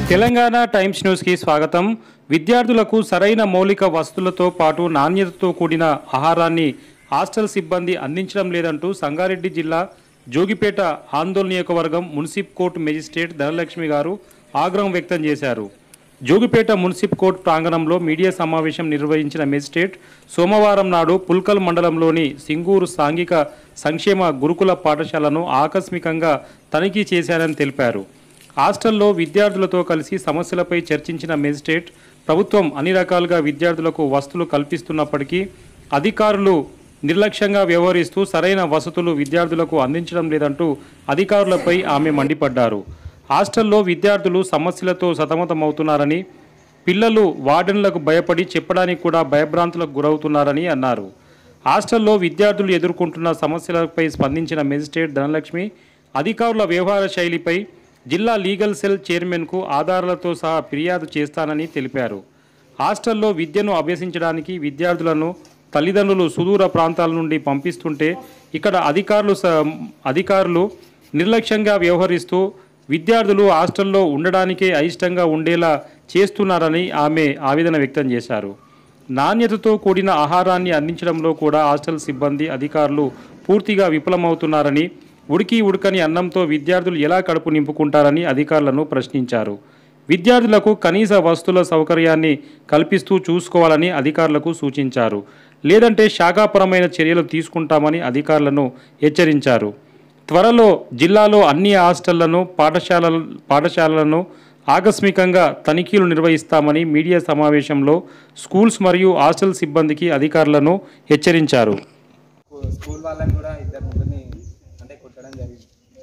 Telangana times న్యూస్కి స్వాగతం విద్యార్థులకు సరైన మౌలిక వసతులతో పాటు నాణ్యతతో కూడిన ఆహారాన్ని హాస్టల్ సిబ్బంది అందించడం లేదంటూ సంగారెడ్డి జిల్లా జోగిపేట ఆందోళన నియోజకవర్గం మున్సిప్ కోర్టు మెజిస్ట్రేట్ ధనలక్ష్మి గారు ఆగ్రహం వ్యక్తం చేశారు జోగిపేట మున్సిప్ కోర్టు ప్రాంగణంలో మీడియా సమావేశం నిర్వహించిన మెజిస్ట్రేట్ సోమవారం నాడు పుల్కల్ మండలంలోని సింగూరు సాంఘిక సంక్షేమ గురుకుల పాఠశాలను ఆకస్మికంగా తనిఖీ చేశారని తెలిపారు హాస్టల్లో విద్యార్థులతో కలిసి సమస్యలపై చర్చించిన మెజిస్ట్రేట్ ప్రభుత్వం అన్ని రకాలుగా విద్యార్థులకు వసతులు కల్పిస్తున్నప్పటికీ అధికారులు నిర్లక్ష్యంగా వ్యవహరిస్తూ సరైన వసతులు విద్యార్థులకు అందించడం లేదంటూ అధికారులపై ఆమె మండిపడ్డారు హాస్టల్లో విద్యార్థులు సమస్యలతో సతమతమవుతున్నారని పిల్లలు వార్డెన్లకు భయపడి చెప్పడానికి కూడా భయభ్రాంతులకు గురవుతున్నారని అన్నారు హాస్టల్లో విద్యార్థులు ఎదుర్కొంటున్న సమస్యలపై స్పందించిన మెజిస్ట్రేట్ ధనలక్ష్మి అధికారుల వ్యవహార శైలిపై జిల్లా లీగల్ సెల్ చైర్మన్కు ఆధారాలతో సహా ఫిర్యాదు చేస్తానని తెలిపారు హాస్టల్లో విద్యను అభ్యసించడానికి విద్యార్థులను తల్లిదండ్రులు సుదూర ప్రాంతాల నుండి పంపిస్తుంటే ఇక్కడ అధికారులు స- అధికారులు నిర్లక్ష్యంగా వ్యవహరిస్తూ విద్యార్థులు హాస్టల్లో ఉండడానికే అయిష్టంగా ఉండేలా చేస్తున్నారని ఆమె ఆవేదన వ్యక్తం చేశారు నాణ్యతతో కూడిన ఆహారాన్ని అందించడంలో కూడా హాస్టల్ సిబ్బంది అధికారులు పూర్తిగా విఫలమవుతున్నారని ఉడికి ఉడకని అన్నంతో విద్యార్థులు ఎలా కడుపు నింపుకుంటారని అధికారులను ప్రశ్నించారు విద్యార్థులకు కనీస వస్తువుల సౌకర్యాన్ని కల్పిస్తూ చూసుకోవాలని అధికారులకు సూచించారు లేదంటే శాఖాపరమైన చర్యలు తీసుకుంటామని అధికారులను హెచ్చరించారు త్వరలో జిల్లాలో అన్ని హాస్టళ్లను పాఠశాల పాఠశాలలను ఆకస్మికంగా తనిఖీలు నిర్వహిస్తామని మీడియా సమావేశంలో స్కూల్స్ మరియు హాస్టల్ సిబ్బందికి అధికారులను హెచ్చరించారు స్కూ- స్కూల్ వాళ్ళని కూడా ఇద్దరు ముగ్గురిని అంటే కొట్టడం జరిగింది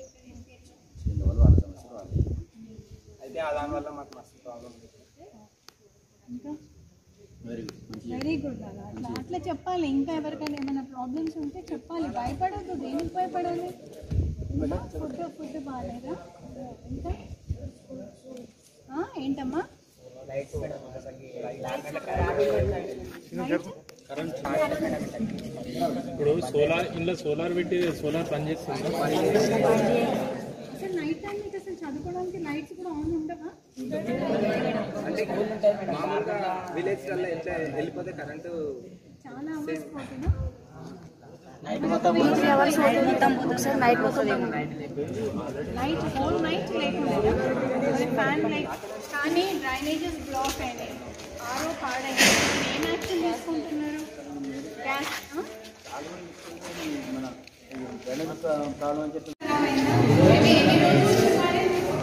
అయితే ఆ దానివల్ల మాకు మస్తు ప్రాబ్లం వెరీ గుడ్ అలా అట్లా అట్లా చెప్పాలి ఇంకా ఎవరికైనా ఏమైనా ప్రాబ్లమ్స్ ఉంటే చెప్పాలి భయపడద్దు దేనికి భయపడాలి ఫుడ్ ఫుడ్ బాగాలేదా ఇంకా ఆ, ఏంటమ్మా ఇప్పుడు సోలార్ ఇంట్లో సోలార్ పెట్టి సోలార్ పనిచేస్తుంది అసలు నైట్ టైం మీకు అసలు చదువుకోవడానికి లైట్స్ కూడా ఆన్ ఉండవా అంటే మామూలుగా విలేజ్లలో ఎట్లా వెళ్ళిపోతే కరెంటు చాలా అవర్స్ పోతుందా త్రీ అవర్స్ అవుతుంది మొత్తం పోతుంది సార్ నైట్ పోతుంది నైట్ హోల్ నైట్ లేకుండా ఫ్యాన్ లైట్ కానీ డ్రైనేజెస్ బ్లాక్ అయినాయి ఆరో పాడైంది మీరు ఏం యాక్షన్ తీసుకుంటున్నారు గ్యాస్ ఆ? ఎన్ని- ఎన్ని రోజులు చెప్పాలి?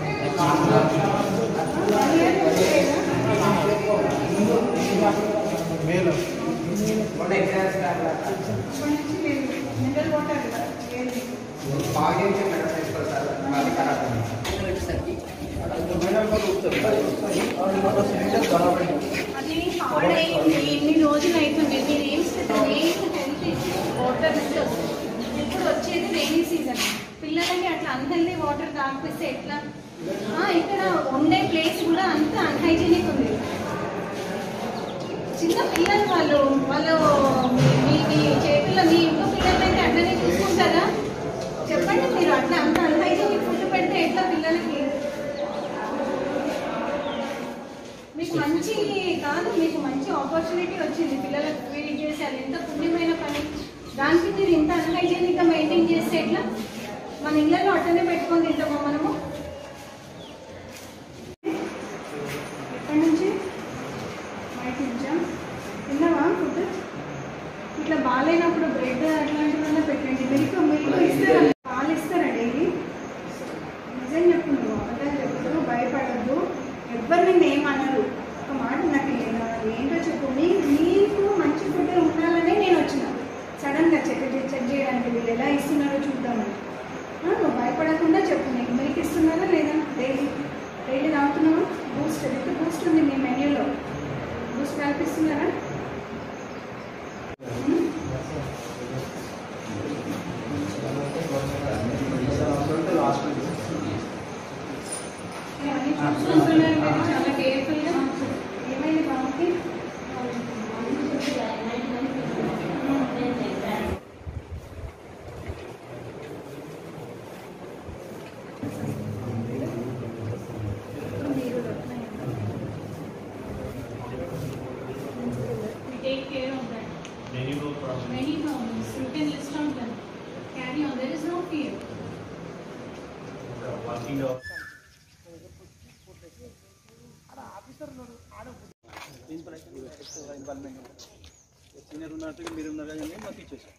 అప్పటి నుంచి లేదు. మినరల్ వాటర్ లేదు. అది పాడైంది ఎన్ని రోజులు అవుతుంది మీరు ఏం హెల్త్ వాటర్ నుంచి వస్తుంది ఇప్పుడు వచ్చేది రైనీ సీజన్ పిల్లలకి అట్లా అన్హెల్దీ వాటర్ తాగిపిస్తే ఎట్లా ఆ, ఇక్కడ ఉండే ప్లేస్ కూడా అంత అన్హైజీనిక్ ఉంది చిన్న పిల్లలు వాళ్ళు వాళ్ళు మీ మీ చేతుల్లో మీ ఇంట్లో పిల్లలు అయితే అట్లనే చూసుకుంటారా చెప్పండి మీరు అట్లా అంత అన్హైజీనిక్ ఫుడ్ పెడితే ఎట్లా పిల్లలకి మీకు మంచి కాదు మీకు మంచి ఆపర్చునిటీ వచ్చింది పిల్లలకు ఫీడ్ చేసి అది ఎంత పుణ్యమైన పని దానికి మీరు ఇంత అన్హైజీనిక్ గా మెయింటైన్ చేస్తే ఎట్లా మన ఇళ్ళలో అట్టనే పెట్టుకొని తింటామా మనము ఎక్కడి నుంచి బయట నుంచా తిన్నావా ఫుడ్ ఇట్లా బాగాలేనప్పుడు బ్రెడ్ అట్లాంటివన్నా పెట్టండి మిల్క్ మిల్క్ ఇస్తారా పాలు ఇస్తారా డైలీ నిజం చెప్పు నువ్వు అబద్ధాలు చెప్పు భయపడద్దు ఎవ్వరు నిన్ను ఏమనరు ఒక మాట నాకు లేదా ఏంటో చెప్పు నీ నీకు మంచి ఫుడ్ ఉండాలనే నేను వచ్చిన సడన్గా చెక్ చెక్ చేయడానికి వీళ్ళు ఎలా ఇస్తున్నారో చూద్దామని ఆ, నువ్వు భయపడకుండా చెప్పు నీకు మిల్క్ ఇస్తున్నారా లేదా డైలీ డైలీ తాగుతున్నావా బూస్ట్ విత్ బూస్ట్ ఉంది మీ మెన్యూలో బూస్ట్ కల్పిస్తున్నారా ఇవన్నీ చూసుకుంటున్నారు మీరు చాలా కేర్ఫుల్గా ఏమైంది బాబుకి మీరు Many problems. You can list out them. Carry on. There is no fear. Senior ఉన్నట్టు మీరు ఉన్నారు కానీ మాకు ఇచ్చేసాం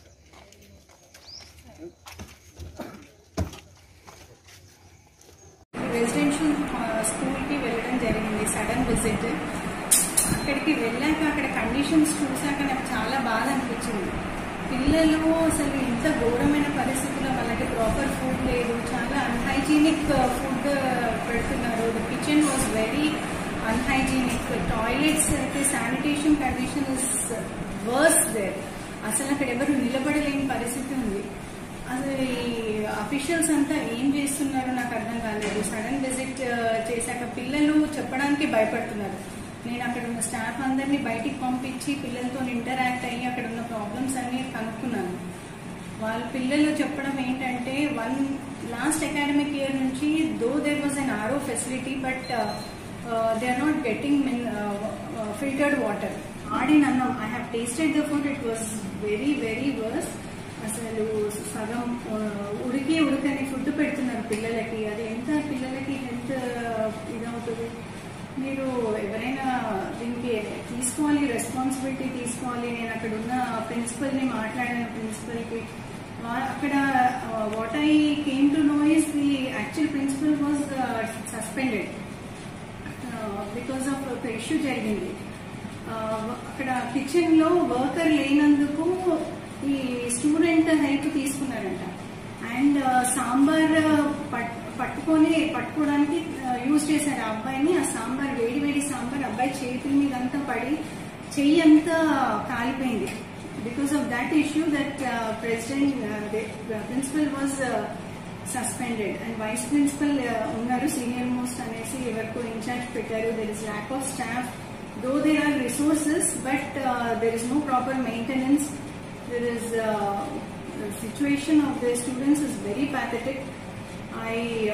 రెసిడెన్షియల్ స్కూల్కి వెళ్ళడం జరిగింది సడన్ విజిట్ అక్కడికి వెళ్ళాక అక్కడ కండిషన్స్ చూశాక నాకు చాలా బాధ అనిపించింది పిల్లలు అసలు ఇంత ఘోరమైన పరిస్థితుల్లో వాళ్ళకి ప్రాపర్ ఫుడ్ లేదు చాలా అన్హైజీనిక్ ఫుడ్ పెడుతున్నారు the kitchen was very unhygienic toilets అయితే sanitation condition is worse there అసలు అక్కడ ఎవరు నిలబడలేని పరిస్థితి ఉంది అసలు ఈ అఫీషియల్స్ అంతా ఏం చేస్తున్నారో నాకు అర్థం కాలేదు సడన్ విజిట్ చేశాక పిల్లలు చెప్పడానికి భయపడుతున్నారు నేను అక్కడ ఉన్న స్టాఫ్ అందరినీ బయటికి పంపించి పిల్లలతో ఇంటరాక్ట్ అయ్యి అక్కడ ఉన్న ప్రాబ్లమ్స్ అన్ని కనుక్కున్నాను వాళ్ళ పిల్లలు చెప్పడం ఏంటంటే వన్ లాస్ట్ అకాడమిక్ ఇయర్ నుంచి though there was an RO facility but they are not getting min filtered water ఆడిన అన్నం I have tasted the food it was very very worse అసలు సగం ఆ, ఉడికి ఉడకని ఫుడ్ పెడుతున్నారు పిల్లలకి అది ఎంత పిల్లలకి హెల్త్ ఇదవుతుంది మీరు ఎవరైనా దీనికి తీసుకోవాలి రెస్పాన్సిబిలిటీ తీసుకోవాలి నేను అక్కడ ఉన్న ప్రిన్సిపల్ని మాట్లాడిన ప్రిన్సిపల్కి అక్కడ what I came to know is the actual principal was suspended because of ఒక ఇష్యూ జరిగింది ఆ, అక్కడ కిచెన్ లో వర్కర్ లేనందుకు ఈ స్టూడెంట్ హెల్ప్ తీసుకున్నారంట అండ్ సాంబార్ పట్- పట్టుకొని పట్టుకోవడానికి యూజ్ చేశారు ఆ అబ్బాయిని ఆ సాంబార్ వేడి వేడి సాంబార్ అబ్బాయి చేతుల మీద అంతా పడి చెయ్యి అంతా కాలిపోయింది because of that issue that president principal was suspended and vice principal ఉన్నారు సీనియర్ మోస్ట్ అనేసి ఎవరికో ఇన్ఛార్జ్ పెట్టారు there is lack of staff though there are resources but there is no proper maintenance there is situation of the students is very pathetic I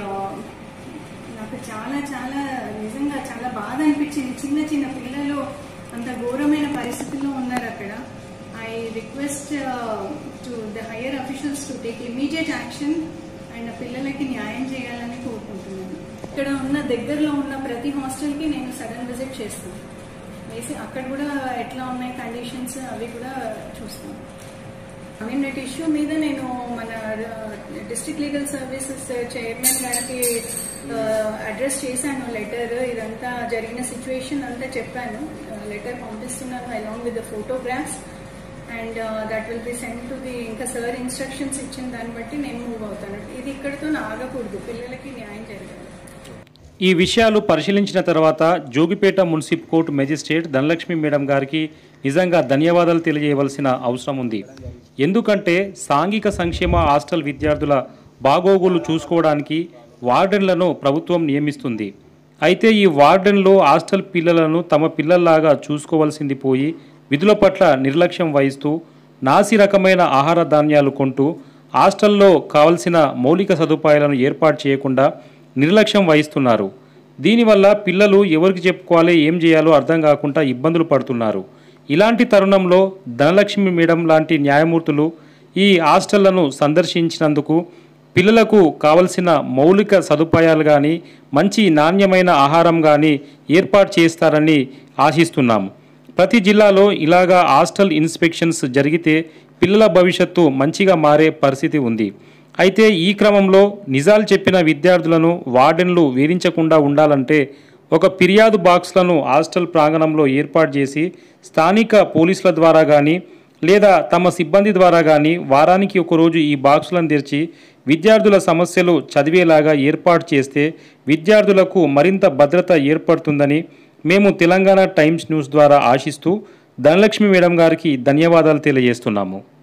నాకు చాలా చాలా నిజంగా చాలా బాధ అనిపించింది చిన్న చిన్న పిల్లలు అంత ఘోరమైన పరిస్థితుల్లో ఉన్నారు అక్కడ I request to the higher officials to take immediate action and పిల్లలకి న్యాయం చేయాలని కోరుకుంటున్నాను ఇక్కడ ఉన్న దగ్గరలో ఉన్న ప్రతి హాస్టల్కి నేను సడన్ విజిట్ చేస్తాను వేసి అక్కడ కూడా ఎట్లా ఉన్నాయి కండిషన్స్ అవి కూడా చూస్తాను నిన్నటి ఇష్యూ మీద నేను మన డిస్ట్రిక్ట్ లీగల్ సర్వీసెస్ చైర్మన్ గారికి అడ్రస్ చేశాను లెటర్ ఇదంతా జరిగిన సిచ్యువేషన్ అంతా చెప్పాను లెటర్ పంపిస్తున్నాను along with the photographs and that will be send to the ఇంకా సార్ ఇన్స్ట్రక్షన్స్ ఇచ్చిన దాన్ని బట్టి నేను మూవ్ అవుతాను ఇది ఇక్కడితో ఆగకూడదు పిల్లలకి న్యాయం జరగాలి ఈ విషయాలు పరిశీలించిన తర్వాత జోగిపేట మున్సిప్ కోర్టు మెజిస్ట్రేట్ ధనలక్ష్మి మేడం గారికి నిజంగా ధన్యవాదాలు తెలియజేయవలసిన అవసరం ఉంది ఎందుకంటే సాంఘిక సంక్షేమ హాస్టల్ విద్యార్థుల బాగోగులు చూసుకోవడానికి వార్డెన్లను ప్రభుత్వం నియమిస్తుంది అయితే ఈ వార్డెన్లు హాస్టల్ పిల్లలను తమ పిల్లల్లాగా చూసుకోవాల్సింది పోయి విధుల పట్ల నిర్లక్ష్యం వహిస్తూ నాసి రకమైన ఆహార ధాన్యాలు కొంటూ హాస్టల్లో కావలసిన మౌలిక సదుపాయాలను ఏర్పాటు చేయకుండా నిర్లక్ష్యం వహిస్తున్నారు దీనివల్ల పిల్లలు ఎవరికి చెప్పుకోవాలి ఏం చేయాలో అర్థం కాకుండా ఇబ్బందులు పడుతున్నారు ఇలాంటి తరుణంలో ధనలక్ష్మి మేడం లాంటి న్యాయమూర్తులు ఈ హాస్టళ్లను సందర్శించినందుకు పిల్లలకు కావలసిన మౌలిక సదుపాయాలు కానీ మంచి నాణ్యమైన ఆహారం కానీ ఏర్పాటు చేస్తారని ఆశిస్తున్నాము ప్రతి జిల్లాలో ఇలాగా హాస్టల్ ఇన్స్పెక్షన్స్ జరిగితే పిల్లల భవిష్యత్తు మంచిగా మారే పరిస్థితి ఉంది అయితే ఈ క్రమంలో నిజాలు చెప్పిన విద్యార్థులను వార్డెన్లు వేధించకుండా ఉండాలంటే ఒక ఫిర్యాదు బాక్స్లను హాస్టల్ ప్రాంగణంలో ఏర్పాటు చేసి స్థానిక పోలీసుల ద్వారా కానీ లేదా తమ సిబ్బంది ద్వారా కానీ వారానికి ఒకరోజు ఈ బాక్సులను తెరిచి విద్యార్థుల సమస్యలు చదివేలాగా ఏర్పాటు చేస్తే విద్యార్థులకు మరింత భద్రత ఏర్పడుతుందని మేము తెలంగాణ టైమ్స్ న్యూస్ ద్వారా ఆశిస్తూ ధనలక్ష్మి మేడం గారికి ధన్యవాదాలు తెలియజేస్తున్నాము